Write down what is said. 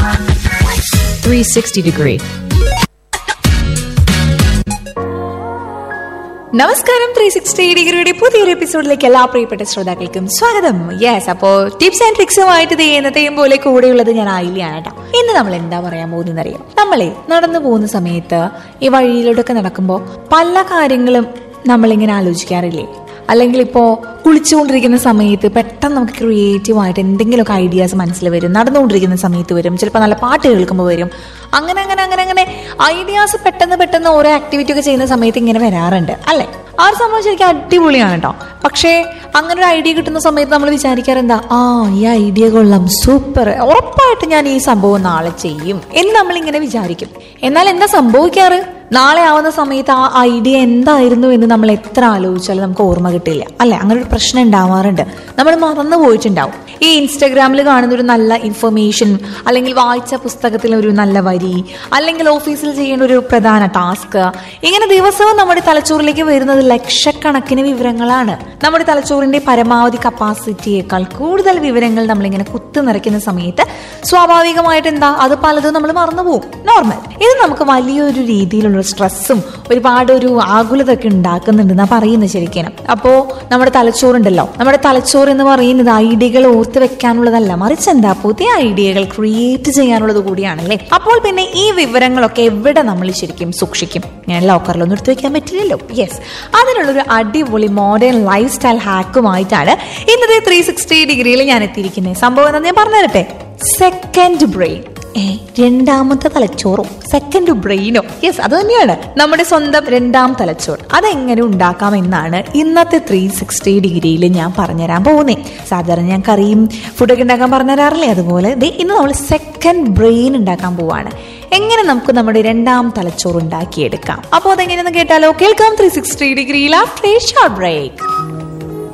360 degree. നമസ്കാരം three sixty ഡിഗ്രിയുടെ പുതിയൊരു എപ്പിസോഡിലേക്ക് എല്ലാ പ്രിയപ്പെട്ട ശ്രോതാക്കൾക്കും സ്വാഗതം യെസ് അപ്പോ ടിപ്സ് ആൻഡ് ട്രിക്സുമായിട്ട് ഇത് എന്നത്തെയും പോലെ കൂടെയുള്ളത് ഞാൻ ആയില്ലാണ് കേട്ടോ ഇന്ന് നമ്മൾ എന്താ പറയാൻ പോകുന്നത് അറിയാം നമ്മളെ നടന്നു പോകുന്ന സമയത്ത് ഈ വഴിയിലൂടെയൊക്കെ നടക്കുമ്പോൾ പല കാര്യങ്ങളും നമ്മളിങ്ങനെ ആലോചിക്കാറില്ലേ അല്ലെങ്കിൽ ഇപ്പോൾ കുളിച്ചുകൊണ്ടിരിക്കുന്ന സമയത്ത് പെട്ടെന്ന് നമുക്ക് ക്രിയേറ്റീവ് ആയിട്ട് എന്തെങ്കിലുമൊക്കെ ഐഡിയാസ് മനസ്സിൽ വരും നടന്നുകൊണ്ടിരിക്കുന്ന സമയത്ത് വരും ചിലപ്പോൾ നല്ല പാട്ട് കേൾക്കുമ്പോൾ വരും അങ്ങനെ അങ്ങനെ അങ്ങനെ അങ്ങനെ ഐഡിയാസ് പെട്ടെന്ന് പെട്ടെന്ന് ഓരോ ആക്ടിവിറ്റി ഒക്കെ ചെയ്യുന്ന സമയത്ത് ഇങ്ങനെ വരാറുണ്ട് അല്ലേ ആ ഒരു സംഭവം ശരിക്കും അടിപൊളിയാണ് കേട്ടോ പക്ഷേ അങ്ങനെ ഒരു ഐഡിയ കിട്ടുന്ന സമയത്ത് നമ്മൾ വിചാരിക്കാറെന്താ ആ ഈ ഐഡിയ കൊള്ളാം സൂപ്പർ ഉറപ്പായിട്ട് ഞാൻ ഈ സംഭവം നാളെ ചെയ്യും എന്ന് നമ്മളിങ്ങനെ വിചാരിക്കും എന്നാൽ എന്താ സംഭവിക്കാറ് നാളെ ആവുന്ന സമയത്ത് ആ ഐഡിയ എന്തായിരുന്നു എന്ന് നമ്മൾ എത്ര ആലോചിച്ചാലും നമുക്ക് ഓർമ്മ കിട്ടില്ല അല്ലെ അങ്ങനെ ഒരു പ്രശ്നം ഉണ്ടാവാറുണ്ട് നമ്മൾ മറന്നു പോയിട്ടുണ്ടാവും ഈ ഇൻസ്റ്റഗ്രാമിൽ കാണുന്ന ഒരു നല്ല ഇൻഫർമേഷൻ അല്ലെങ്കിൽ വായിച്ച പുസ്തകത്തിൽ ഒരു നല്ല വരി അല്ലെങ്കിൽ ഓഫീസിൽ ചെയ്യേണ്ട ഒരു പ്രധാന ടാസ്ക് ഇങ്ങനെ ദിവസവും നമ്മുടെ തലച്ചോറിലേക്ക് വരുന്നത് ലക്ഷക്കണക്കിന് വിവരങ്ങളാണ് നമ്മുടെ തലച്ചോറിന്റെ പരമാവധി കപ്പാസിറ്റിയേക്കാൾ കൂടുതൽ വിവരങ്ങൾ നമ്മളിങ്ങനെ കുത്തു നിറയ്ക്കുന്ന സമയത്ത് സ്വാഭാവികമായിട്ട് എന്താ അത് പലതും നമ്മൾ മറന്നുപോകും നോർമൽ ഇത് നമുക്ക് വലിയൊരു രീതിയിലുള്ള സ്ട്രെസ്സും ഒരുപാട് ഒരു ആകുലത ഒക്കെ ഉണ്ടാക്കുന്നുണ്ടെന്നാ പറയുന്നത് ശരിക്കും അപ്പോ നമ്മുടെ തലച്ചോറുണ്ടല്ലോ നമ്മുടെ തലച്ചോറ് എന്ന് പറയുന്നത് ഐഡിയകൾ ഓർത്ത് വെക്കാനുള്ളതല്ല മറിച്ച് എന്താ പുതിയ ഐഡിയകൾ ക്രിയേറ്റ് ചെയ്യാനുള്ളത് കൂടിയാണല്ലേ അപ്പോൾ പിന്നെ ഈ വിവരങ്ങളൊക്കെ എവിടെ നമ്മൾ ശരിക്കും സൂക്ഷിക്കും ഞാൻ ലോക്കറിലൊന്നും എടുത്തു വെക്കാൻ പറ്റില്ലല്ലോ യെസ് അതിനുള്ളൊരു അടിപൊളി മോഡേൺ ലൈഫ് സ്റ്റൈൽ ഹാക്കുമായിട്ടാണ് ഇന്നത്തെ ത്രീ സിക്സ്റ്റി ഡിഗ്രിയിൽ ഞാൻ എത്തിയിരിക്കുന്നത് സംഭവം എന്താ ഞാൻ പറഞ്ഞു തരട്ടെ സെക്കൻഡ് ബ്രെയിൻ ഏ രണ്ടാമത്തെ തലച്ചോറോ സെക്കൻഡ് ബ്രെയിനോ യെസ് അത് തന്നെയാണ് നമ്മുടെ സ്വന്തം രണ്ടാം തലച്ചോർ അതെങ്ങനെ ഉണ്ടാക്കാം എന്നാണ് ഇന്നത്തെ ത്രീ സിക്സ്റ്റി ഡിഗ്രിയിൽ ഞാൻ പറഞ്ഞുതരാൻ പോകുന്നേ സാധാരണ ഞാൻ കറിയും ഫുഡൊക്കെ ഉണ്ടാക്കാൻ പറഞ്ഞുതരാറില്ലേ അതുപോലെ ദേ ഇന്ന് നമ്മൾ സെക്കൻഡ് ബ്രെയിൻ ഉണ്ടാക്കാൻ പോവാണ് എങ്ങനെ നമുക്ക് നമ്മുടെ രണ്ടാം തലച്ചോർ ഉണ്ടാക്കിയെടുക്കാം അപ്പോൾ അതെങ്ങനെയെന്ന് കേട്ടാലോ കേൾക്കാം ത്രീ സിക്സ്റ്റി ഡിഗ്രിയിൽ ആഫ്റ്റർ ഷോർട്ട് ബ്രേക്ക്